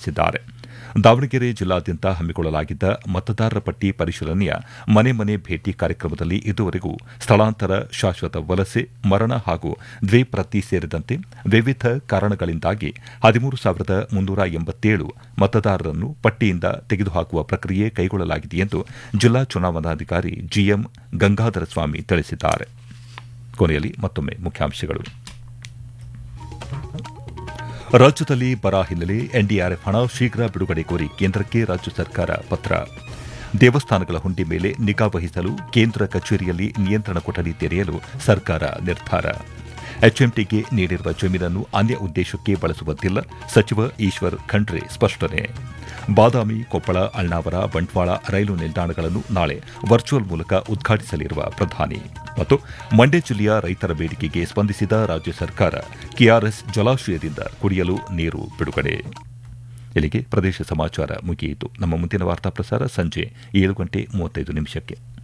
ತಿಳಿಸಿದ್ದಾರೆ ದಾವಣಗೆರೆ ಜಿಲ್ಲಾದ್ಯಂತ ಹಮ್ಮಿಕೊಳ್ಳಲಾಗಿದ್ದ ಮತದಾರರ ಪಟ್ಟಿ ಪರಿಶೀಲನೆಯ ಮನೆ ಮನೆ ಭೇಟಿ ಕಾರ್ಯಕ್ರಮದಲ್ಲಿ ಇದುವರೆಗೂ ಸ್ಥಳಾಂತರ ಶಾಶ್ವತ ವಲಸೆ ಮರಣ ಹಾಗೂ ದ್ವಿಪ್ರತಿ ಸೇರಿದಂತೆ ವಿವಿಧ ಕಾರಣಗಳಿಂದಾಗಿ ಹದಿಮೂರು ಸಾವಿರದ ಮುನ್ನೂರ ಎಂಬತ್ತೇಳು ಮತದಾರರನ್ನು ಪಟ್ಟಿಯಿಂದ ತೆಗೆದುಹಾಕುವ ಪ್ರಕ್ರಿಯೆ ಕೈಗೊಳ್ಳಲಾಗಿದೆ ಎಂದು ಜಿಲ್ಲಾ ಚುನಾವಣಾಧಿಕಾರಿ ಜಿಎಂ ಗಂಗಾಧರ ಸ್ವಾಮಿ ತಿಳಿಸಿದ್ದಾರೆ ಕೊನೆಯಲ್ಲಿ ಮತ್ತೊಮ್ಮೆ ಮುಖ್ಯಾಂಶಗಳು ರಾಜ್ಯದಲ್ಲಿ ಬರ ಹಿನ್ನೆಲೆ ಎನ್ಡಿಆರ್ಎಫ್ ಹಣ ಶೀಘ್ರ ಬಿಡುಗಡೆ ಕೋರಿ ಕೇಂದ್ರಕ್ಕೆ ರಾಜ್ಯ ಸರ್ಕಾರ ಪತ್ರ ದೇವಸ್ಥಾನಗಳ ಹುಂಡಿ ಮೇಲೆ ನಿಗಾ ವಹಿಸಲು ಕೇಂದ್ರ ಕಚೇರಿಯಲ್ಲಿ ನಿಯಂತ್ರಣ ಕೊಠಡಿ ತೆರೆಯಲು ಸರ್ಕಾರ ನಿರ್ಧಾರ ಎಚ್ಎಂಟಿಗೆ ನೀಡಿರುವ ಜಮೀನನ್ನು ಅನ್ಯ ಉದ್ದೇಶಕ್ಕೆ ಬಳಸುವಂತಿಲ್ಲ ಸಚಿವ ಈಶ್ವರ್ ಖಂಡ್ರೆ ಸ್ಪಷ್ಟನೆ ಬಾದಾಮಿ ಕೊಪ್ಪಳ ಅಳ್ನಾವರ ಬಂಟ್ವಾಳ ರೈಲು ನಿಲ್ದಾಣಗಳನ್ನು ನಾಳೆ ವರ್ಚುವಲ್ ಮೂಲಕ ಉದ್ಘಾಟಿಸಲಿರುವ ಪ್ರಧಾನಿ ಮತ್ತು ಮಂಡ್ಯ ಜಿಲ್ಲೆಯ ರೈತರ ಬೇಡಿಕೆಗೆ ಸ್ಪಂದಿಸಿದ ರಾಜ್ಯ ಸರ್ಕಾರ ಕೆಆರ್ಎಸ್ ಜಲಾಶಯದಿಂದ ಕುಡಿಯಲು ನೀರು ಬಿಡುಗಡೆ ಇಲ್ಲಿಗೆ ಪ್ರದೇಶ ಸಮಾಚಾರ ಮುಗಿಯಿತು ನಮ್ಮ ಮುಂದಿನ ವಾರ್ತಾ ಪ್ರಸಾರ ಸಂಜೆ ಏಳು ಗಂಟೆ ಮೂವತ್ತೈದು ನಿಮಿಷಕ್ಕೆ